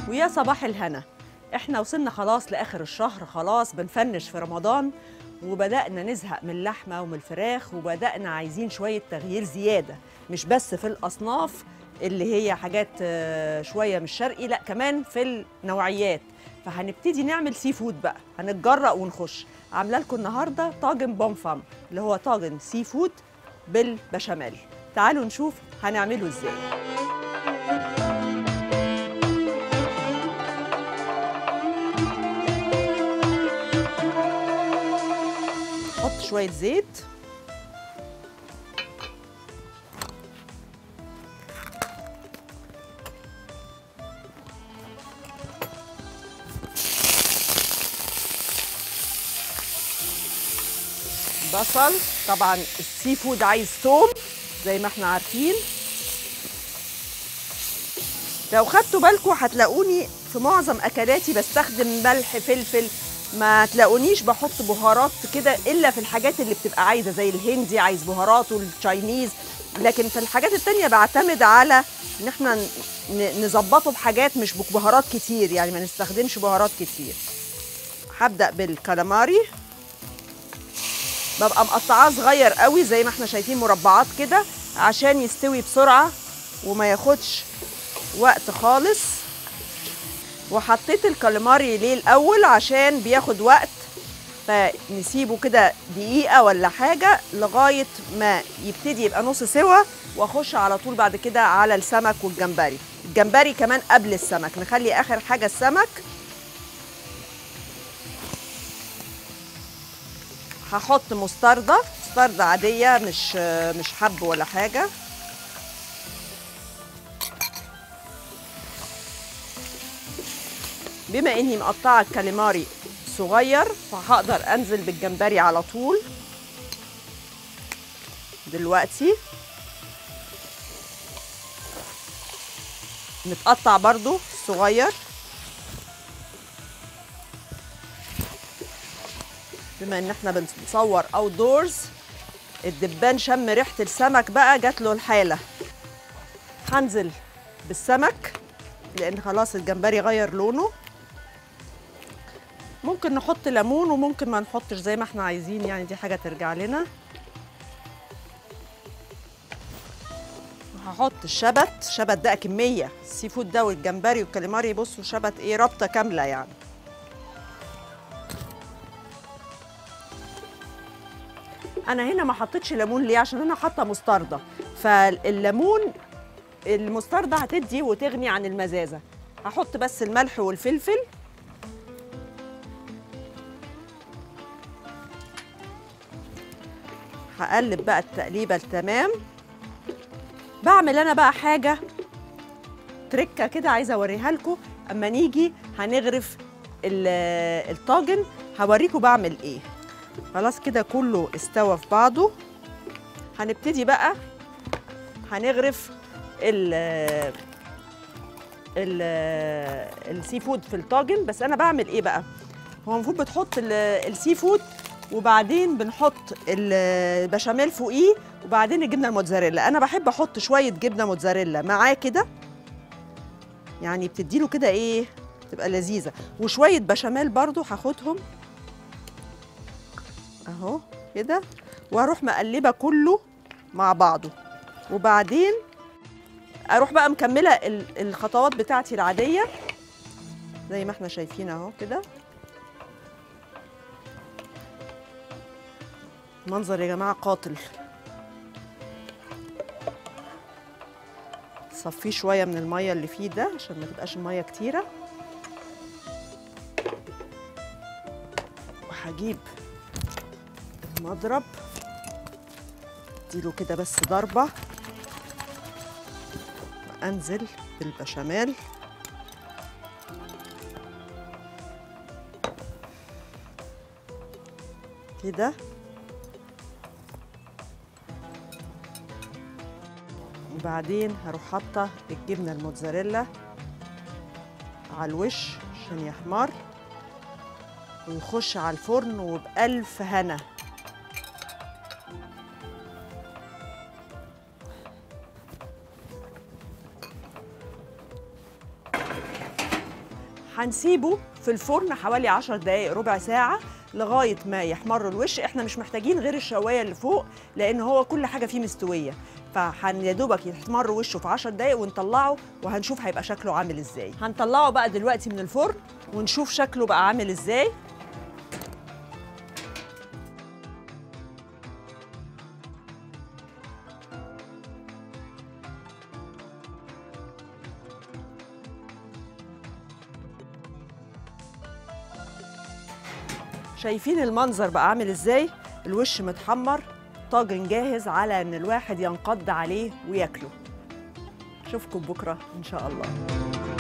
ويا صباح الهنا احنا وصلنا خلاص لاخر الشهر خلاص بنفنش في رمضان وبدانا نزهق من اللحمه ومن الفراخ وبدانا عايزين شويه تغيير زياده مش بس في الاصناف اللي هي حاجات آه، شويه مش شرقي لا كمان في النوعيات فهنبتدي نعمل سي فود بقى هنتجرأ ونخش عامله لكم النهارده طاجن بومفام اللي هو طاجن سي فود بالبشاميل تعالوا نشوف هنعمله ازاي حط شويه زيت بصل طبعا السي فود عايز توم زي ما احنا عارفين لو خدتوا بالكم هتلاقوني في معظم اكلاتي بستخدم ملح فلفل ما تلاقونيش بحط بهارات كده الا في الحاجات اللي بتبقى عايزه زي الهندي عايز بهارات والتشاينيز لكن في الحاجات التانية بعتمد على ان احنا ن- نظبطه بحاجات مش بهارات كتير يعني ما نستخدمش بهارات كتير هبدأ بالكالاماري ببقى مقطعاه صغير قوي زي ما احنا شايفين مربعات كده عشان يستوي بسرعة وما ياخدش وقت خالص وحطيت الكاليماري ليه الأول عشان بياخد وقت فنسيبه كده دقيقة ولا حاجة لغاية ما يبتدي يبقى نص سوا واخش على طول بعد كده على السمك والجمبري الجمبري كمان قبل السمك نخلي آخر حاجة السمك هحط مستردة مستردة عادية مش مش حب ولا حاجة بما اني مقطعة الكاليماري صغير فهقدر انزل بالجمبري على طول دلوقتي متقطع برضو صغير بما ان احنا بنصور اوت دورز الدبان شم ريحه السمك بقى جات له الحاله هنزل بالسمك لان خلاص الجمبري غير لونه ممكن نحط ليمون وممكن ما نحطش زي ما احنا عايزين يعني دي حاجه ترجع لنا هحط الشبت شبت ده كميه السي فود ده والجمبري والكاليماري بصوا شبت ايه ربطه كامله يعني انا هنا ما حطيتش ليمون ليه عشان انا حاطه مستردة فالليمون المستردة هتدي وتغني عن المزازه هحط بس الملح والفلفل هقلب بقى التقليبه التمام بعمل انا بقى حاجه تركه كده عايزه اوريها لكم اما نيجي هنغرف ال- الطاجن هوريكم بعمل ايه خلاص كده كله استوى في بعضه هنبتدي بقى هنغرف ال ال السي فود في الطاجن بس انا بعمل ايه بقى هو المفروض بتحط ال- السي فود وبعدين بنحط البشاميل فوقيه وبعدين الجبنه الموتزاريلا انا بحب احط شويه جبنه موتزاريلا معاه كده يعني بتديله كده ايه تبقى لذيذه وشويه بشاميل برضو هاخدهم اهو كده واروح مقلبه كله مع بعضه وبعدين اروح بقى مكمله ال- الخطوات بتاعتي العاديه زي ما احنا شايفين اهو كده منظر يا جماعه قاتل صفيه شويه من الميه اللي فيه ده عشان ما تبقاش الميه كتيره وهجيب المضرب اديله كده بس ضربه وانزل بالبشاميل كده وبعدين هروح حاطه الجبنه الموتزاريلا على الوش عشان يحمر ويخش على الفرن وبألف هنا هنسيبه في الفرن حوالي 10 دقايق ربع ساعة لغاية ما يحمر الوش احنا مش محتاجين غير الشواية اللي فوق لأن هو كل حاجة فيه مستوية فهن يا دوبك يحمر وشه في 10 دقايق ونطلعه وهنشوف هيبقى شكله عامل ازاي هنطلعه بقى دلوقتي من الفرن ونشوف شكله بقى عامل ازاي شايفين المنظر بقى عامل ازاي الوش متحمر طاجن جاهز على ان الواحد ينقض عليه وياكله اشوفكم بكره ان شاء الله